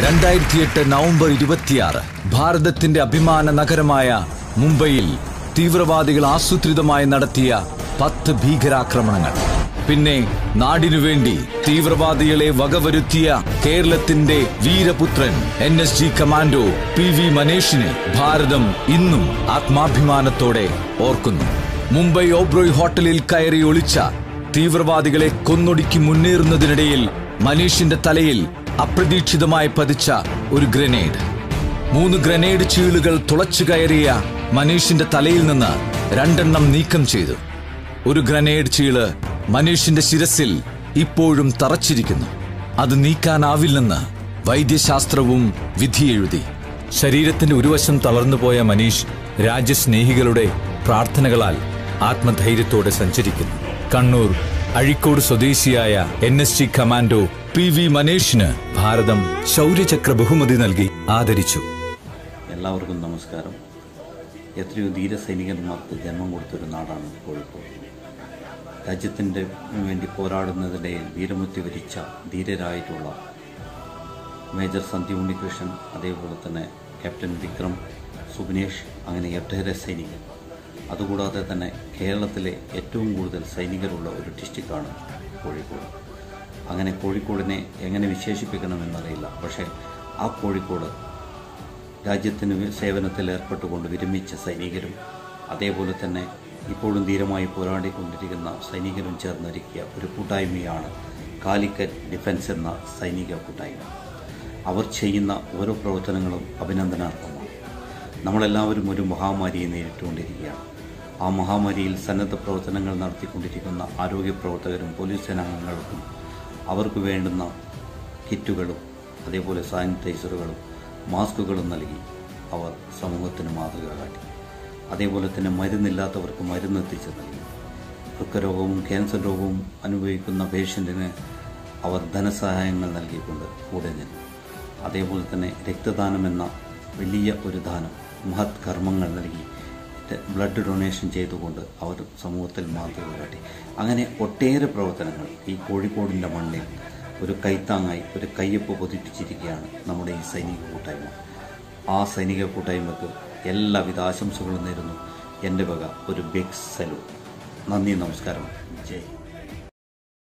രണ്ടായിരത്തി എട്ട് നവംബർ ഇരുപത്തിയാറ് ഭാരതത്തിന്റെ അഭിമാന നഗരമായ മുംബൈയിൽ തീവ്രവാദികൾ ആസൂത്രിതമായി നടത്തിയ പത്ത് ഭീകരാക്രമണങ്ങൾ പിന്നെ നാടിനു വേണ്ടി തീവ്രവാദികളെ വകവരുത്തിയ കേരളത്തിന്റെ വീരപുത്രൻ N S G commando P V മനേഷിനെ ഭാരതം ഇന്നും ആത്മാഭിമാനത്തോടെ ഓർക്കുന്നു മുംബൈ ഓബ്രോയ് ഹോട്ടലിൽ കയറി ഒളിച്ച തീവ്രവാദികളെ കൊന്നൊടുക്കി മുന്നേറുന്നതിനിടയിൽ മനീഷിന്റെ തലയിൽ അപ്രതീക്ഷിതമായി പതിച്ച ഒരു ഗ്രനേഡ് മൂന്ന് ഗ്രനേഡ് ചീളുകൾ തുളച്ചു കയറിയ മനീഷിന്റെ തലയിൽ നിന്ന് രണ്ടെണ്ണം നീക്കം ചെയ്തു ഒരു ഗ്രനേഡ് ചീള് മനീഷിന്റെ ശിരസിൽ ഇപ്പോഴും തറച്ചിരിക്കുന്നു അത് നീക്കാനാവില്ലെന്ന് വൈദ്യശാസ്ത്രവും വിധിയെഴുതി ശരീരത്തിന്റെ ഒരു വശം തളർന്നുപോയ മനീഷ് രാജ്യസ്നേഹികളുടെ പ്രാർത്ഥനകളാൽ ആത്മധൈര്യത്തോടെ സഞ്ചരിക്കുന്നു കണ്ണൂർ അഴിക്കോട് സ്വദേശിയായ N S G commando P V മനേഷിന് ഭാരതം ശൗര്യചക്ര ബഹുമതി നൽകി ആദരിച്ചു എല്ലാവർക്കും നമസ്കാരം എത്രയോ ധീര സൈനികന്മാർക്ക് ജന്മം കൊടുത്തൊരു നാടാണ് കോഴിക്കോട് രാജ്യത്തിൻ്റെ വേണ്ടി പോരാടുന്നതിനിടയിൽ വീരമൃത്യു വരിച്ച ധീരരായിട്ടുള്ള മേജർ സന്ധ്യ ഉണ്ണികൃഷ്ണൻ അതേപോലെ തന്നെ ക്യാപ്റ്റൻ വിക്രം സുബിനേഷ് അങ്ങനെ ഒട്ടേറെ സൈനികർ അതുകൂടാതെ തന്നെ കേരളത്തിലെ ഏറ്റവും കൂടുതൽ സൈനികരുള്ള ഒരു ഡിസ്ട്രിക്റ്റാണ് കോഴിക്കോട് അങ്ങനെ കോഴിക്കോടിനെ എങ്ങനെ വിശേഷിപ്പിക്കണമെന്നറിയില്ല പക്ഷേ ആ കോഴിക്കോട് രാജ്യത്തിന് വേ- സേവനത്തിൽ ഏർപ്പെട്ടുകൊണ്ട് വിരമിച്ച സൈനികരും അതേപോലെ തന്നെ ഇപ്പോഴും ധീരമായി പോരാടിക്കൊണ്ടിരിക്കുന്ന സൈനികരും ചേർന്നൊരുക്കിയ ഒരു കൂട്ടായ്മയാണ് കാലിക്കറ്റ് ഡിഫൻസ് എന്ന സൈനിക കൂട്ടായ്മ അവർ ചെയ്യുന്ന ഓരോ പ്രവർത്തനങ്ങളും അഭിനന്ദനാർഹമാണ് നമ്മളെല്ലാവരും ഒരു മഹാമാരിയെ നേരിട്ടുകൊണ്ടിരിക്കുകയാണ് ആ മഹാമാരിയിൽ സന്നദ്ധ പ്രവർത്തനങ്ങൾ നടത്തിക്കൊണ്ടിരിക്കുന്ന ആരോഗ്യ പ്രവർത്തകരും പോലീസ് സേനാംഗങ്ങൾക്കും അവർക്ക് വേണ്ടുന്ന കിറ്റുകളും അതേപോലെ സാനിറ്റൈസറുകളും മാസ്കുകളും നൽകി അവർ സമൂഹത്തിന് മാതൃക കാട്ടി അതേപോലെ തന്നെ മരുന്നില്ലാത്തവർക്ക് മരുന്ന് എത്തിച്ചു നൽകി വൃക്കരോഗവും ക്യാൻസർ രോഗവും അനുഭവിക്കുന്ന പേഷ്യൻറ്റിന് അവർ ധനസഹായങ്ങൾ നൽകിക്കൊണ്ട് കൂടെ നിന്നു അതേപോലെ തന്നെ രക്തദാനം എന്ന വലിയ ഒരു ദാനം മഹത് കർമ്മങ്ങൾ നൽകി ബ്ലഡ് ഡൊണേഷൻ ചെയ്തുകൊണ്ട് അവർ സമൂഹത്തിൽ മാതൃക കാട്ടി അങ്ങനെ ഒട്ടേറെ പ്രവർത്തനങ്ങൾ ഈ കോഴിക്കോടിൻ്റെ മണ്ണിൽ ഒരു കൈത്താങ്ങായി ഒരു കയ്യൊപ്പ് പൊതിപ്പിച്ചിരിക്കുകയാണ് നമ്മുടെ ഈ സൈനിക കൂട്ടായ്മ ആ സൈനിക കൂട്ടായ്മക്ക് എല്ലാവിധ ആശംസകളും നേരുന്നു എൻ്റെ വക ഒരു ബിഗ് സല്യൂട്ട് നന്ദി നമസ്കാരം ജയ്